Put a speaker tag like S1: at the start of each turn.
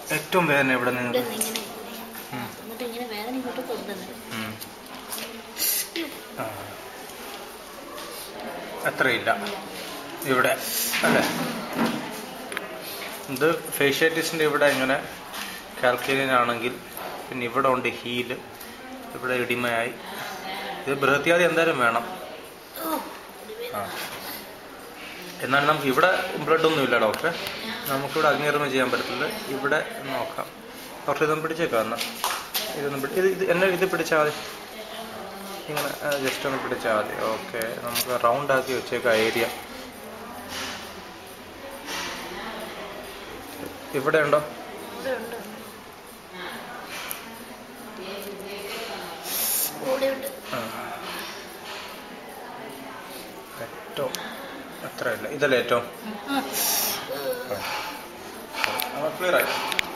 S1: ഏറ്റവും വേദന ഇവിടെ
S2: ഇവിടെ
S1: നിങ്ങൾക്ക്
S2: നിന്ന് ഇങ്ങനെ
S1: ഉം.
S2: എന്നിട്ട് ഇങ്ങനെ വേദന ഇങ്ങോട്ട് കൊണ്ടുവന്നത്
S1: ഉം. ആ. അത്രയില്ല ഇവിടെ അല്ലേ ഇത് ഫേഷ്യാറ്റിസിൻ്റെ ഇവിടെ ഇങ്ങനെ കാൽക്കേലിയൻ ആണെങ്കിൽ പിന്നെ ഇവിടെ ഉണ്ട് ഹീല് ഇവിടെ ഇടിമയായി ഇത് ബൃഹത്യാദി എന്തായാലും വേണം
S2: ഓ
S1: ആ എന്നാൽ നമുക്ക് ഇവിടെ ബ്ലഡ് ഒന്നും ഇല്ല ഡോക്ടറെ നമുക്കിവിടെ അഗ്നികർമ്മം ചെയ്യാൻ പറ്റത്തില്ല ഇവിടെ നോക്കാം ഡോക്ടർ ഇതൊന്നും പിടിച്ചേക്കാം എന്നാ ഇതൊന്നും പിടി- ഇത് ഇത് എന്നെ ഇത് പിടിച്ചാൽ മതി ഇങ്ങനെ ജസ്റ്റ് ഒന്ന് പിടിച്ചാൽ മതി ഓക്കെ നമുക്ക് റൗണ്ട് ആക്കി വെച്ചേക്കാം ഏരിയ ഇവിടെ ഉണ്ടോ
S2: ഇവിടെ ഉണ്ട് ഇവിടെ ഉണ്ട്
S1: ആ. ഏറ്റവും അത്ര ഇല്ല ഇതല്ലേ ഏറ്റവും
S2: ആ.
S1: ക്ലിയർ ആയി